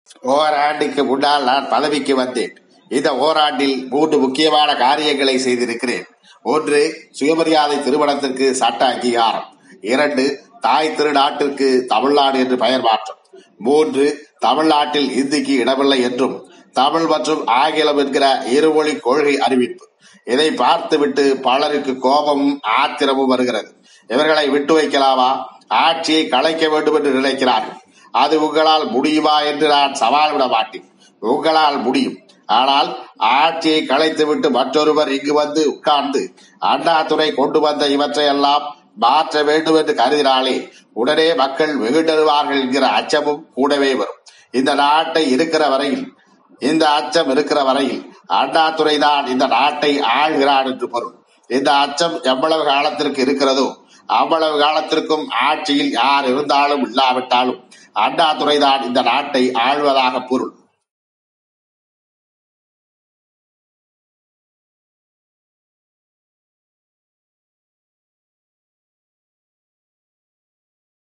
ஓராண்டுக்கு முன்னால் நான் பதவிக்கு வந்தேன் இந்த ஓராண்டில் மூன்று முக்கியமான காரியங்களை செய்திருக்கிறேன் ஒன்று சுயமரியாதை திருமணத்திற்கு சட்ட அங்கீகாரம் இரண்டு தாய் திருநாட்டிற்கு தமிழ்நாடு என்று பெயர் மாற்றம் மூன்று தமிழ்நாட்டில் இந்திக்கு இடமில்லை என்றும் தமிழ் மற்றும் ஆங்கிலம் என்கிற இருமொழி கொள்கை அறிவிப்பு இதை பார்த்துவிட்டு பலருக்கு கோபமும் ஆத்திரமும் வருகிறது இவர்களை விட்டு வைக்கலாமா ஆட்சியை கலைக்க வேண்டும் என்று நினைக்கிறார்கள் அது உங்களால் முடியுமா என்று நான் சவால் விட மாட்டேன் உங்களால் முடியும் ஆனால் ஆட்சியை கலைத்துவிட்டு மற்றொருவர் இங்கு வந்து உட்கார்ந்து அண்ணாதுரை கொண்டு வந்த இவற்றை எல்லாம் மாற்ற வேண்டும் என்று கருதினாலே உடனே மக்கள் வெகுண்டருவார்கள் என்கிற அச்சமும் கூடவே வரும் இந்த நாட்டை இருக்கிற வரையில் இந்த அச்சம் இருக்கிற வரையில் அண்ணாதுரை தான் இந்த நாட்டை ஆள்கிறான் என்று பொருள் இந்த அச்சம் எவ்வளவு காலத்திற்கு இருக்கிறதோ அவ்வளவு காலத்திற்கும் ஆட்சியில் யார் இருந்தாலும் இல்லாவிட்டாலும் அண்ணாதுரை தான் இந்த நாட்டை ஆள்வதாக பொருள்